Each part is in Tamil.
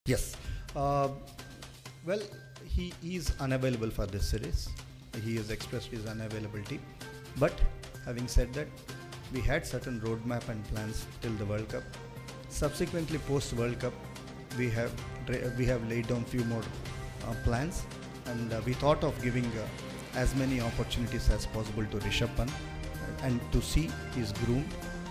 Yes. Uh, well, he is unavailable for this series. He has expressed his unavailability. But having said that, we had certain roadmap and plans till the World Cup. Subsequently, post World Cup, we have dra- we have laid down few more uh, plans, and uh, we thought of giving uh, as many opportunities as possible to Rishabh Pant uh, and to see his groom.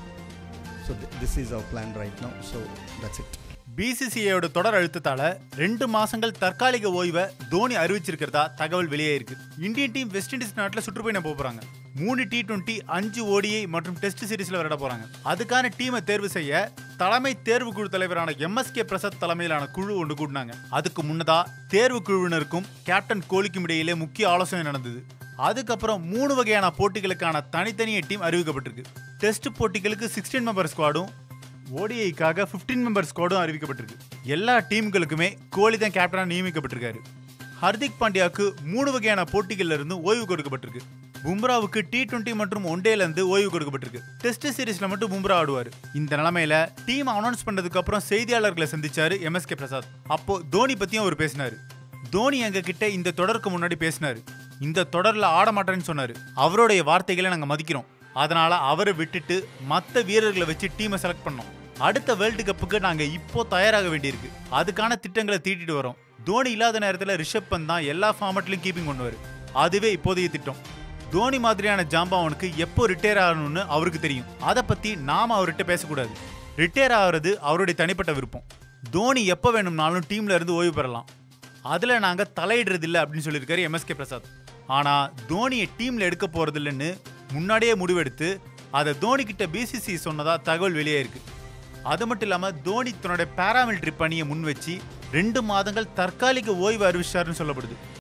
So th- this is our plan right now. So that's it. பிசிசிஐயோட தொடர் அழுத்தத்தால ரெண்டு மாசங்கள் தற்காலிக ஓய்வை தோனி அறிவிச்சிருக்கிறதா தகவல் வெளியே இருக்கு இந்தியன் டீம் வெஸ்ட் இண்டீஸ் நாட்டில் சுற்றுப்பயணம் போக போறாங்க மூணு டி டுவெண்ட்டி அஞ்சு ஓடிஐ மற்றும் டெஸ்ட் சீரிஸ்ல விளையாட போறாங்க அதுக்கான டீமை தேர்வு செய்ய தலைமை தேர்வு குழு தலைவரான எம்எஸ்கே பிரசாத் தலைமையிலான குழு ஒன்று கூட்டினாங்க அதுக்கு முன்னதா தேர்வு குழுவினருக்கும் கேப்டன் கோலிக்கும் இடையிலே முக்கிய ஆலோசனை நடந்தது அதுக்கப்புறம் மூணு வகையான போட்டிகளுக்கான தனித்தனிய டீம் அறிவிக்கப்பட்டிருக்கு டெஸ்ட் போட்டிகளுக்கு சிக்ஸ்டீன் மெம்பர் ஸ்குவாடும் ஓடிஐக்காக 15 மெம்பர் ஸ்குவாடும் அறிவிக்கப்பட்டிருக்கு எல்லா டீம்களுக்குமே கோலி தான் கேப்டனாக நியமிக்கப்பட்டிருக்காரு ஹர்திக் பாண்டியாவுக்கு மூணு வகையான போட்டிகள்ல இருந்து ஓய்வு கொடுக்கப்பட்டிருக்கு பும்ராவுக்கு டி டுவெண்ட்டி மற்றும் ஒன்டேல இருந்து ஓய்வு கொடுக்கப்பட்டிருக்கு டெஸ்ட் சீரிஸ்ல மட்டும் பும்ரா ஆடுவார் இந்த நிலைமையில டீம் அனௌன்ஸ் பண்ணதுக்கு அப்புறம் செய்தியாளர்களை சந்திச்சாரு எம்எஸ்கே பிரசாத் அப்போ தோனி பத்தியும் அவர் பேசினாரு தோனி எங்க கிட்ட இந்த தொடருக்கு முன்னாடி பேசினாரு இந்த தொடர்ல ஆட மாட்டேன்னு சொன்னாரு அவருடைய வார்த்தைகளை நாங்க மதிக்கிறோம் அதனால அவரை விட்டுட்டு மத்த வீரர்களை வச்சு டீமை செலக்ட் பண்ணோம் அடுத்த வேர்ல்டு கப்புக்கு நாங்க இப்போ தயாராக வேண்டியிருக்கு அதுக்கான திட்டங்களை தீட்டிட்டு வரோம் தோனி இல்லாத நேரத்துல ரிஷப் பந்த் தான் எல்லா ஃபார்மட்லயும் கீப்பிங் பண்ணுவாரு அதுவே இப்போதைய திட்டம் தோனி மாதிரியான ஜாம்பவானுக்கு எப்போ ரிட்டையர் ஆகணும்னு அவருக்கு தெரியும் அதை பத்தி நாம அவர்கிட்ட பேசக்கூடாது ரிட்டையர் ஆகிறது அவருடைய தனிப்பட்ட விருப்பம் தோனி எப்போ வேணும்னாலும் டீம்ல இருந்து ஓய்வு பெறலாம் அதுல நாங்க தலையிடுறது இல்ல அப்படின்னு சொல்லியிருக்காரு எம்எஸ்கே பிரசாத் ஆனா தோனியை டீம்ல எடுக்க போறது இல்லைன்னு முன்னாடியே முடிவெடுத்து அதை தோனி கிட்ட பிசிசி சொன்னதா தகவல் வெளியே இருக்கு அது மட்டும் இல்லாம தோனி தன்னோட பாராமிலிட்டரி பணியை முன் வச்சு ரெண்டு மாதங்கள் தற்காலிக ஓய்வு அறிவிச்சாருன்னு சொல்லப்படுது